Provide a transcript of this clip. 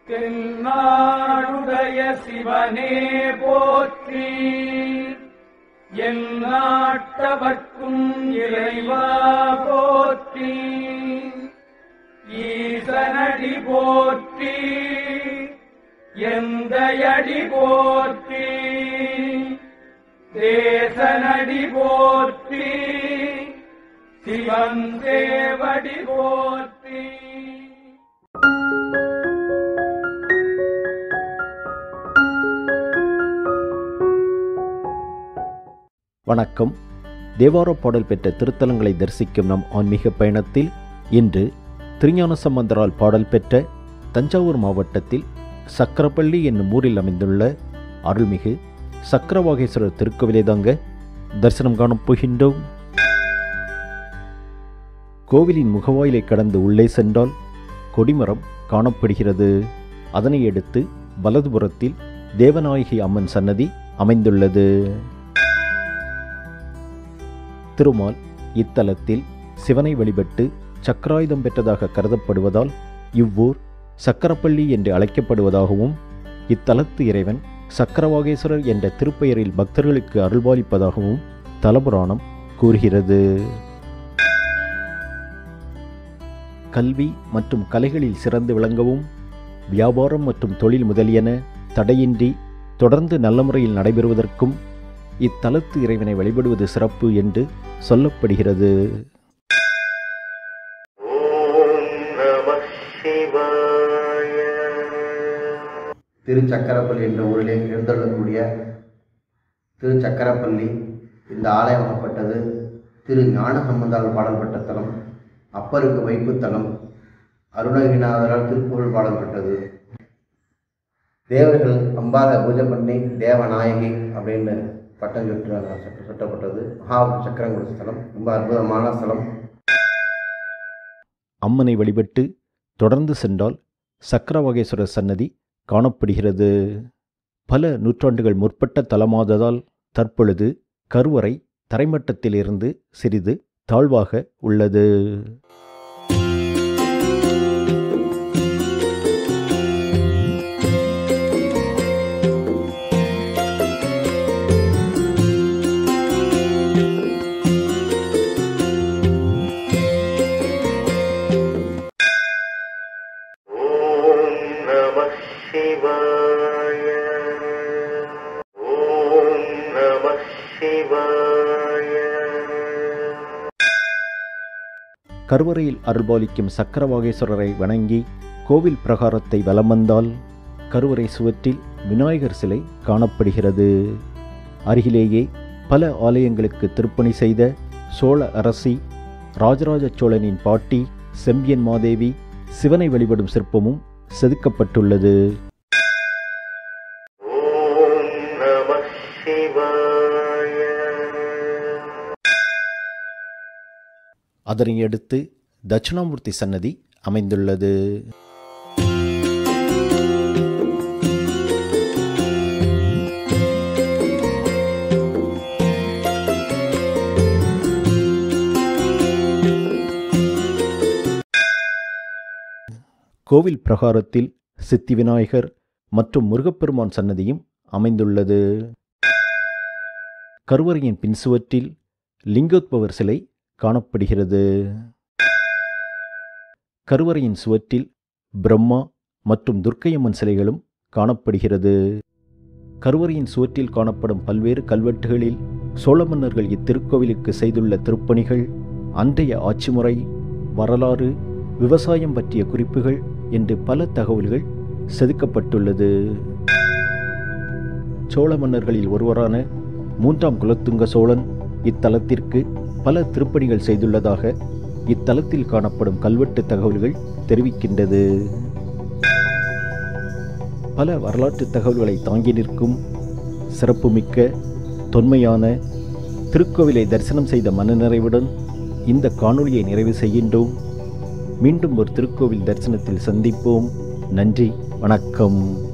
தென்னாடுடைய சிவனே போற்றி என் நாட்டவர்க்கும் இறைவா போற்றி ஈசனடி போற்றி எந்தையடி போற்றி தேசனடி போற்றி சிவன் தேவடி போற்றி வணக்கம் தேவார பாடல் பெற்ற திருத்தலங்களை தரிசிக்கும் நம் ஆன்மீக பயணத்தில் இன்று திருஞான சம்பந்தரால் பாடல் பெற்ற தஞ்சாவூர் மாவட்டத்தில் சக்கரப்பள்ளி என்னும் ஊரில் அமைந்துள்ள அருள்மிகு சக்கரவாகேஸ்வரர் திருக்கோவிலை தாங்க தரிசனம் காணப் போகின்றோம் கோவிலின் முகவாயிலை கடந்து உள்ளே சென்றால் கொடிமரம் காணப்படுகிறது அதனை அடுத்து வலதுபுறத்தில் தேவநாயகி அம்மன் சன்னதி அமைந்துள்ளது திருமால் இத்தலத்தில் சிவனை வழிபட்டு சக்கராயுதம் பெற்றதாக கருதப்படுவதால் இவ்வூர் சக்கரப்பள்ளி என்று அழைக்கப்படுவதாகவும் இத்தலத்து இறைவன் சக்கரவாகேஸ்வரர் என்ற திருப்பெயரில் பக்தர்களுக்கு அருள்பாலிப்பதாகவும் தலபுராணம் கூறுகிறது கல்வி மற்றும் கலைகளில் சிறந்து விளங்கவும் வியாபாரம் மற்றும் தொழில் முதலியன தடையின்றி தொடர்ந்து நல்ல முறையில் நடைபெறுவதற்கும் இத்தலத்து இறைவனை வழிபடுவது சிறப்பு என்று சொல்லப்படுகிறது ஓம் நம சிவாய திருச்சக்கரப்பள்ளி என்ற ஊரிலே எழுந்தள்ளக்கூடிய திருச்சக்கரப்பள்ளி இந்த ஆலயமாகப்பட்டது திரு ஞான சம்பந்தால் பாடல்பட்ட தலம் அப்பருக்கு வைப்பு தலம் அருணகிரிநாதரால் திருப்புகழ் பாடல்பட்டது தேவர்கள் அம்பாவை பூஜை பண்ணி தேவநாயகி அப்படின்னு பட்டம் சுற்று சுட்ட சுட்டப்பட்டது மகா சக்கரங்குடி ஸ்தலம் ரொம்ப அற்புதமான ஸ்தலம் அம்மனை வழிபட்டு தொடர்ந்து சென்றால் சக்கரவாகேஸ்வரர் சன்னதி காணப்படுகிறது பல நூற்றாண்டுகள் முற்பட்ட தலமாததால் தற்பொழுது கருவறை தரைமட்டத்திலிருந்து சிறிது தாழ்வாக உள்ளது ஓம் நம சிவாய ஓம் நம சிவாய கருவறையில் அருள்பாலிக்கும் சக்கரவாகேஸ்வரரை வணங்கி கோவில் பிரகாரத்தை வலம் வந்தால் கருவறை சுவற்றில் விநாயகர் சிலை காணப்படுகிறது அருகிலேயே பல ஆலயங்களுக்கு திருப்பணி செய்த சோழ அரசி ராஜராஜ சோழனின் பாட்டி செம்பியன் மாதேவி சிவனை வழிபடும் சிற்பமும் செதுக்கப்பட்டுள்ளது ஓம் நம சிவாய அதனை அடுத்து தட்சிணாமூர்த்தி சன்னதி அமைந்துள்ளது கோவில் பிரகாரத்தில் சித்தி விநாயகர் மற்றும் முருகப்பெருமான் சன்னதியும் அமைந்துள்ளது கருவறையின் பின்சுவற்றில் லிங்கோத்பவர் சிலை காணப்படுகிறது கருவறையின் சுவற்றில் பிரம்மா மற்றும் துர்க்கையம்மன் சிலைகளும் காணப்படுகிறது கருவறையின் சுவற்றில் காணப்படும் பல்வேறு கல்வெட்டுகளில் சோழ மன்னர்கள் இத்திருக்கோவிலுக்கு செய்துள்ள திருப்பணிகள் அன்றைய ஆட்சி முறை வரலாறு விவசாயம் பற்றிய குறிப்புகள் என்று பல தகவல்கள் செதுக்கப்பட்டுள்ளது சோழ மன்னர்களில் ஒருவரான மூன்றாம் குலத்துங்க சோழன் இத்தலத்திற்கு பல திருப்பணிகள் செய்துள்ளதாக இத்தலத்தில் காணப்படும் கல்வெட்டு தகவல்கள் தெரிவிக்கின்றது பல வரலாற்று தகவல்களை தாங்கி நிற்கும் சிறப்புமிக்க தொன்மையான திருக்கோவிலை தரிசனம் செய்த மனநிறைவுடன் இந்த காணொளியை நிறைவு செய்கின்றோம் மீண்டும் ஒரு திருக்கோவில் தரிசனத்தில் சந்திப்போம் நன்றி வணக்கம்